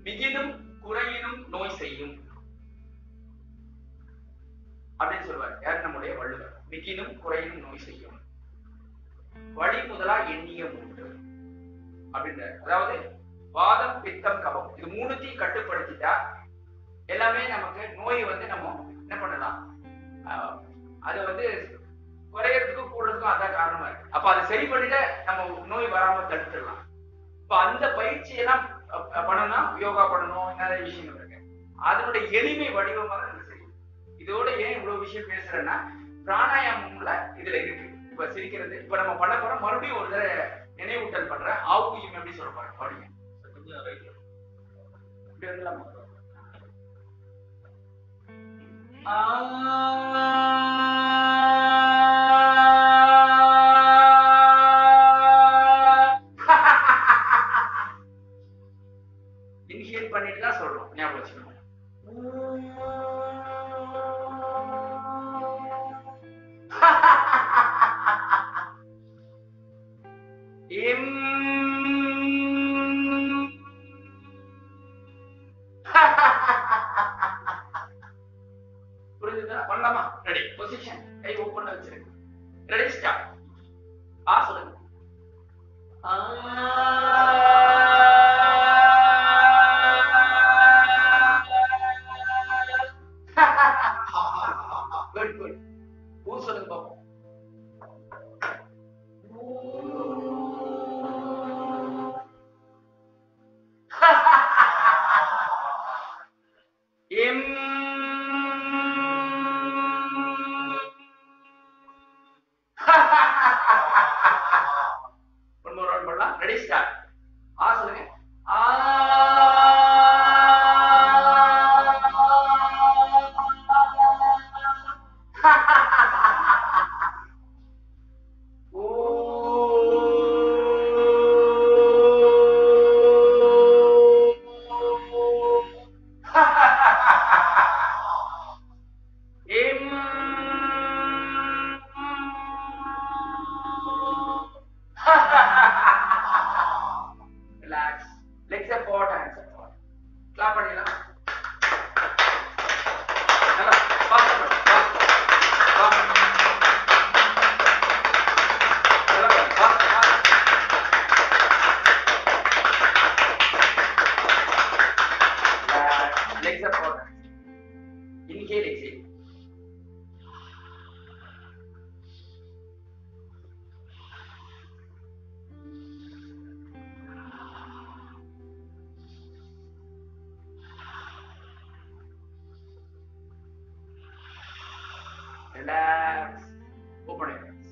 மிகினும் குறையினும் நோய் செய்யும் அப்படின்னு சொல்லுவார் யார் நம்முடைய வள்ளுவர் மிகினும் குறையினும் நோய் செய்யும் வழி முதலா எண்ணிய மூன்று அப்படின்ற அதாவது வாதம் பித்தம் கபம் இது மூணுத்தையும் கட்டுப்படுத்திட்டா எல்லாமே நமக்கு நோய் வந்து நம்ம என்ன பண்ணலாம் ஆஹ் அது வந்து குறையறதுக்கும் கூடுறதுக்கும் அதான் காரணமா இருக்கு அப்ப அதை சரி பண்ணிட்டு நம்ம நோய் வராம தடுத்துடலாம் இப்ப அந்த பயிற்சியெல்லாம் அஹ், அஹ், பண்ணணும்னா யோகா பண்ணணும் நிறைய விஷயங்கள் இருக்கு அதனுடைய எளிமை வடிவமாக நம்ம செய்யணும் இதோட ஏன் இவ்வளவு விஷயம் பேசுறேன்னா பிராணாயாமம்ல இதுல இருக்கு இப்ப சிரிக்கிறது இப்ப நம்ம பண்ண போறோம் மறுபடியும் ஒரு தடவை நினைவூட்டல் பண்றேன் ஆவுகியம் எப்படி சொல்ல போறேன் பாருங்க கொஞ்சம் right ல. இப்படி வந்துடலாமா? இன்ஹேல் பண்ணிட்டு தான் சொல்றோம் ஞாபகம் வச்சுக்கணும் இம் புரிஞ்சுதா பண்ணலாமா ரெடி பொசிஷன் கை ஓப்பன் வச்சிருக்கு ரெடி ஸ்டார்ட் ஆ சொல்லுங்க குட் குட் ஊ சொல்லுங்க பாப்போம் இம் ஒன் மோர் ரவுண்ட் பண்ணலாம் ரெடி ஸ்டார்ட் ஆ சொல்லுங்க ஆ Relax. Legs are forward, hands are forward. Clap பண்ணிடலாம். நல்லா, fast பண்ணு, fast. Fast. நல்லா பண்ணு, fast, fast. Relax. Legs are forward. Inhale, exhale. Relax open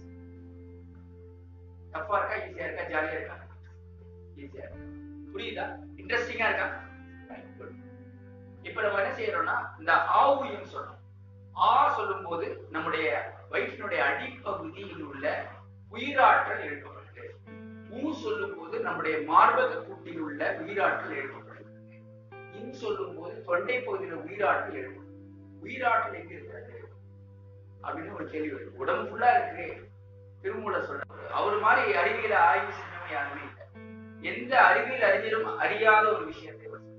டஃபா இருக்கா ஈஸியா இருக்கா ஜாலியா இருக்கா ஈஸியா இருக்கா புரியுதா இன்ட்ரெஸ்டிங்கா இருக்கா Right, good. இப்ப நம்ம என்ன செய்யறோம்னா இந்த ஆவுயம் சொல்றோம் ஆ சொல்லும்போது நம்முடைய வயிற்றினுடைய அடிப்பகுதியில் உள்ள உயிராற்றல் எழுப்பப்படுது ஊ சொல்லும்போது நம்முடைய மார்பக கூட்டில் உள்ள உயிராற்றல் எழுப்பப்படுது இன் சொல்லும்போது தொண்டை பகுதியில் உயிராற்றல் எழுப்படும் உயிராற்றல் எங்க இருக்கிறது அப்படின்னு ஒரு கேள்வி வருது உடம்பு ஃபுல்லா இருக்கு திருமூல சொல்றாரு அவர் மாதிரி அறிவியல ஆய்வு செஞ்சவங்க யாருமே இல்லை எந்த அறிவியல் அறிஞரும் அறியாத ஒரு விஷயத்தை அவர் சொல்றாரு.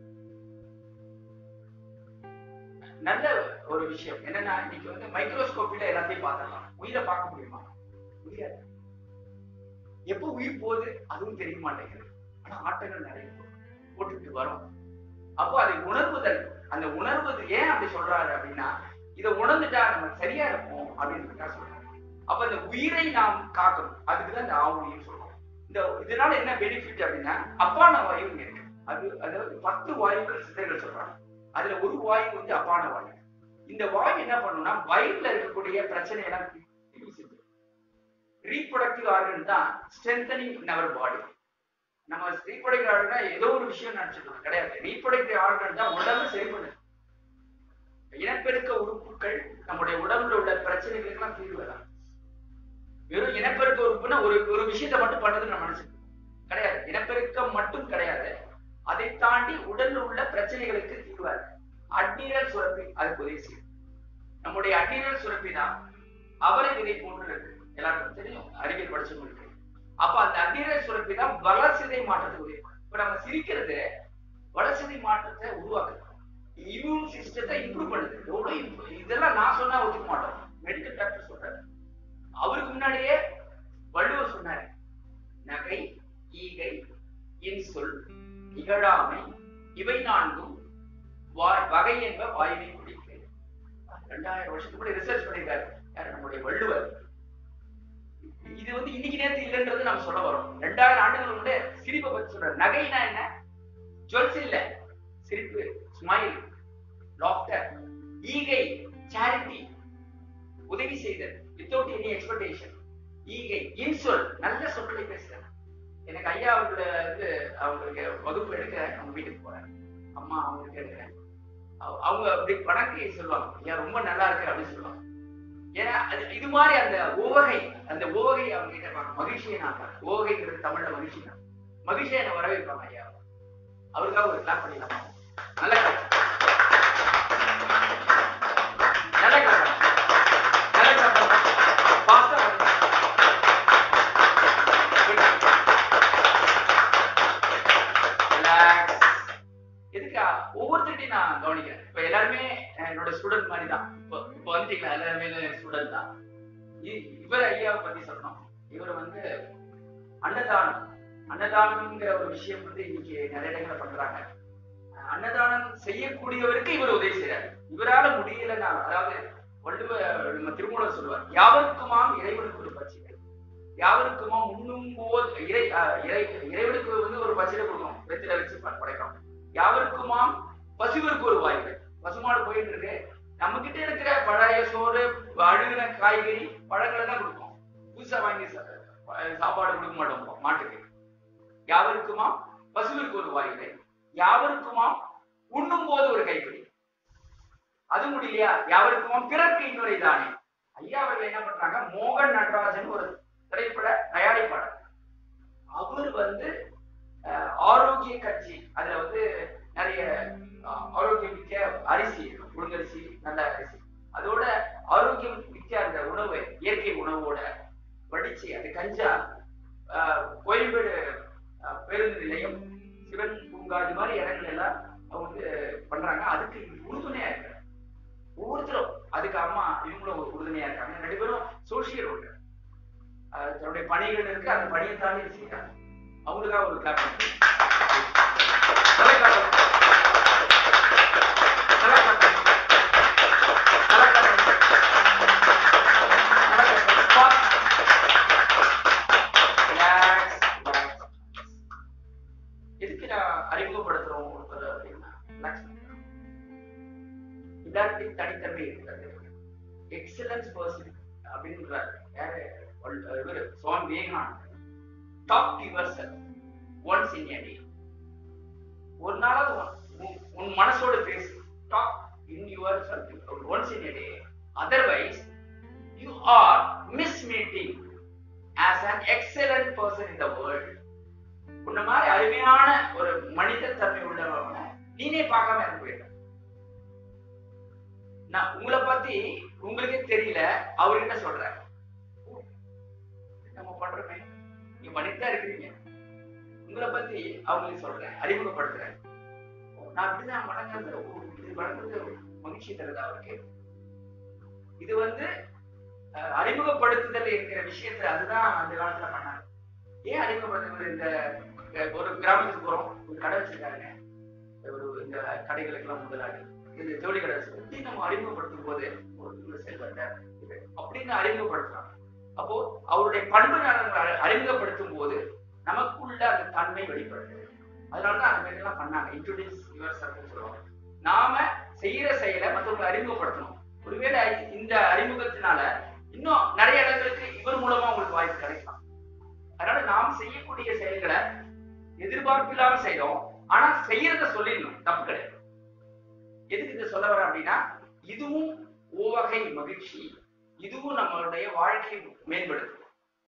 நல்ல ஒரு விஷயம் என்னன்னா இன்னைக்கு வந்து மைக்ரோஸ்கோப்பில எல்லாத்தையும் பார்த்துடலாம் உயிரை பார்க்க முடியுமா முடியாது எப்போ உயிர் போகுது அதுவும் தெரிய மாட்டேங்குது ஆனா ஆட்டங்கள் நிறைய போட்டுட்டு வரும் அப்போ அதை உணர்வுதல் அந்த உணர்வது ஏன் அப்படி சொல்றாரு அப்படின்னா இதை உணர்ந்துட்டா நம்ம சரியா இருப்போம் அப்படின்னு சொல்றாங்க அப்ப இந்த உயிரை நாம் காக்கணும் அதுக்குதான் இந்த ஆவுளின்னு சொல்றோம் இந்த இதனால என்ன பெனிஃபிட் அப்படின்னா அப்பான வாயு இங்க இருக்கு அது அதாவது பத்து வாயுக்கள் சித்தைகள் சொல்றாங்க அதுல ஒரு வாயு வந்து அப்பான வாயு இந்த வாயு என்ன பண்ணும்னா வயிறுல இருக்கக்கூடிய பிரச்சனை எல்லாம் ரீப்ரொடக்டிவ் ஆர்கன் தான் ஸ்ட்ரென்தனிங் இன் அவர் பாடி நம்ம ரீப்ரொடக்டிவ் ஆர்கன் ஏதோ ஒரு விஷயம் நினைச்சிருக்கோம் கிடையாது ரீப்ரொடக்டிவ் ஆர்கன் தான் உடம்பு சரி பண்ணுது இனப்பெருக்க உறுப்புகள் நம்முடைய உடம்புல உள்ள பிரச்சனைகளுக்கெல்லாம் தீர்வு தான் வெறும் இனப்பெருக்க உறுப்புன்னா ஒரு ஒரு விஷயத்தை மட்டும் பண்ணுதுன்னு நம்ம நினைச்சிருக்கோம் கிடையாது இனப்பெருக்கம் மட்டும் கிடையாது அதை தாண்டி உடல்ல உள்ள பிரச்சனைகளுக்கு தீர்வா இருக்கு அட்னீரல் சுரப்பி அதுக்கு உதவி செய்யும் நம்முடைய அட்னீரல் சுரப்பி தான் அவரை விதை போன்று இருக்கு எல்லாருக்கும் தெரியும் அறிவியல் படிச்சவங்களுக்கு அப்ப அந்த அட்னீரல் சுரப்பி தான் வளர்சிதை மாற்றத்துக்கு உதவி பண்ணும் இப்ப நம்ம சிரிக்கிறது வளர்சிதை மாற்றத்தை சிஸ்டத்தை இம்ப்ரூவ் பண்ணுது எவ்வளவு improve- இதெல்லாம் நான் சொன்னா ஒத்துக்க மாட்டோம் மெடிக்கல் டாக்டர் சொல்றாரு அவருக்கு முன்னாடியே வள்ளுவர் சொன்னாரு நகை ஈகை இன்சொல் இகழாமை இவை நான்கும் வா- வகை என்ப வாய்மை குடிக்கிறது ரெண்டாயிரம் வருஷத்துக்கு கூட ரிசர்ச் பண்ணியிருக்காரு யார் நம்முடைய வள்ளுவர் இது வந்து இன்னைக்கு நேரத்து இல்லைன்றது நம்ம சொல்ல வரோம் ரெண்டாயிரம் ஆண்டுகள் முன்னே சிரிப்பை பத்தி சொல்றாரு நகைனா என்ன ஜுவல்ஸ் இல்ல சிரிப்பு ஸ்மைல் லாஃப்டர் ஈகை சேரிட்டி உதவி செய்தல் வித்தவுட் எனி எக்ஸ்பெக்டேஷன் ஈகை இன்சொல் நல்ல சொற்களை பேசுறேன் எனக்கு ஐயா அவர்களை வந்து அவங்களுக்கு வகுப்பு எடுக்க அவங்க வீட்டுக்கு போறேன் அம்மா அவங்களுக்கு எடுக்கிறேன் அவ- அவங்க அப்படி வணக்கி சொல்லுவாங்க ஐயா ரொம்ப நல்லா இருக்கு அப்படின்னு சொல்லுவாங்க ஏன்னா அது இது மாதிரி அந்த உவகை அந்த உவகை அவங்க கிட்ட பார்க்க மகிழ்ச்சியை நான் பார்க்கிறேன். உவகைங்கிறது தமிழ்ல மகிழ்ச்சி தான் மகிழ்ச்சியை என்ன வரவேற்பாங்க ஐயா அவருக்காக ஒரு கிளாப் பண்ணிடலாமா நல்ல clap. நல்ல clap. நல்ல clap. Fast ஆ பண்ணுங்க. Relax. எதுக்கா ஒவ்வொருத்தர்ட்டையும் நான் கவனிக்கிறேன் இப்ப எல்லாருமே என்னோட ஸ்டூடெண்ட் மாதிரி தான் இப்போ இப்போ வந்துட்டீங்களா எல்லாருமே ஸ்டூடெண்ட் தான் இ- இவர் ஐயாவை பத்தி சொல்லணும் இவர் வந்து அன்னதானம் அன்னதானம்ங்கிற ஒரு விஷயம் வந்து இன்னைக்கு நிறைய இடங்களை பண்றாங்க அஹ் அன்னதானம் செய்யக்கூடியவருக்கு இவர் உதவி செய்றாரு இவரால முடியலன்னா அதாவது வள்ளுவ நம்ம திருமூலர் சொல்லுவார் யாவருக்குமாம் இறைவனுக்கு ஒரு பட்சிகள் யாவருக்குமாம் உண்ணும் போல் இறை அஹ் இறை இறைவனுக்கு வந்து ஒரு பட்சியில கொடுக்கணும் வெத்தில வச்சு ப- படைக்கணும் யாவருக்குமாம் பசுவிற்கு ஒரு வாய்ப்பு பசுமாடு போயிட்டு இருக்கு நம்ம கிட்ட இருக்கிற பழைய சோறு அழுகின காய்கறி பழங்களை தான் கொடுப்போம் புதுசா வாங்கி சா- சாப்பாடு கொடுக்க மாட்டோம் மாட்டுக்கு யாவருக்குமா பசுவிற்கு ஒரு வாய்ப்பு யாவருக்குமா உண்ணும் போது ஒரு கைப்பிடி அது முடியலையா யாவருக்குமா பிறர்க்கு இன்னொரு தானே ஐயா அவர்கள் என்ன பண்றாங்க மோகன் நடராஜன் ஒரு திரைப்பட தயாரிப்பாளர் அவர் வந்து அஹ், ஆரோக்கிய கட்சி அதுல வந்து நிறைய அஹ், ஆரோக்கியம் மிக்க அரிசி இருக்கு. புழுங்கரிசி நல்ல அரிசி அதோட ஆரோக்கியம் மிக்க அந்த உணவு இயற்கை உணவோட வடிச்சு அந்த கஞ்சா அஹ், கோயம்பேடு அஹ், பேருந்து நிலையம் சிவன் பூங்கா இது மாதிரி இடங்கள் எல்லாம் அவங்க வந்து பண்றாங்க அதுக்கு உறுதுணையா இருக்காங்க ஒவ்வொருத்தரும் அதுக்கு அம்மா இவங்களும் ஒரு உறுதுணையா இருக்காங்க ரெண்டு பேரும் சோசியல் ஒர்க் தன்னுடைய பணிகள் இருக்கு அந்த பணியை தாண்டி இது செய்யறாங்க அவங்களுக்காக ஒரு கிளாப் பண்ணுங்க. நல்ல clap பண்ணுங்க. நல்ல clap பண்ணுங்க. நல்ல clap பண்ணுங்க. நல்ல clap பண்ணுங்க. Fast. Relax, relax. எதுக்கு நான் அறிமுகப்படுத்துறோம் ஒருத்தர் அப்படின்னா relax பண்ணுங்க. எல்லாருக்கும் தனித்தன்மை இருக்கிறது எக்ஸலன்ஸ் பர்சன் அப்படின்றாரு யாரு வள்- இவரு Swami Vivekanandar talk yourself once in day ஒரு நாளாவது உன்- உன்- உன் மனசோட பேசு talk in yourself once in day otherwise you are miss meeting as an excellent person in the world உன்ன மாதிரி அருமையான ஒரு மனித தன்மை உள்ளவங்க நீனே பார்க்காம இருந்து போயிட்ட நான் உங்களை பத்தி உங்களுக்கே தெரியல அவர்கிட்ட சொல்றேன் ஓ, நம்ம பண்றோமே நீங்க பண்ணிட்டு இருக்கிறீங்க உங்களை பத்தி அவங்களுக்கு சொல்றேன் அறிமுகப்படுத்துறேன் ஓ, நான் அப்படிதான் வணங்குறது ஓ, இது வணங்குறது மகிழ்ச்சி தருது அவருக்கு இது வந்து அஹ், அறிமுகப்படுத்துதல் இருக்கிற விஷயத்துல அதுதான் அந்த காலத்துல பண்ணாங்க ஏன் அறிமுகப்படுத்துறது இந்த அஹ், ஒரு கிராமத்துக்கு போறோம் ஒரு கடை வச்சிருக்காங்க ஒரு இந்த கடைகளுக்கு எல்லாம் முதலாளி இந்த ஜவுளி கடை வச்சிருக்காங்க. இப்படி நம்ம அறிமுகப்படுத்தும் போது ஒரு இவர் செல்வந்த இது அப்படின்னு அறிமுகப்படுத்துறாங்க அப்போ அவருடைய பண்பு நலன்களை அறிமுகப்படுத்தும் போது நமக்குள்ள அந்த தன்மை வெளிப்படுது அதனாலதான் அந்த மாதிரி எல்லாம் பண்ணாங்க இன்ட்ரோடியூஸ் யுவர் சொல்லுவாங்க நாம செய்யற செயலை மற்றவங்களை அறிமுகப்படுத்தணும் ஒருவேளை இந்த அறிமுகத்தினால இன்னும் நிறைய இடங்களுக்கு இவர் மூலமா உங்களுக்கு வாய்ப்பு கிடைக்கலாம் அதனால நாம் செய்யக்கூடிய செயல்களை எதிர்பார்ப்பு இல்லாம செய்யறோம் ஆனா செய்யறத சொல்லிடணும் தப்பு கிடையாது எதுக்கு இதை சொல்ல வரேன் அப்படின்னா இதுவும் ஓவகை மகிழ்ச்சி இதுவும் நம்மளுடைய வாழ்க்கையை மேம்படுத்தும்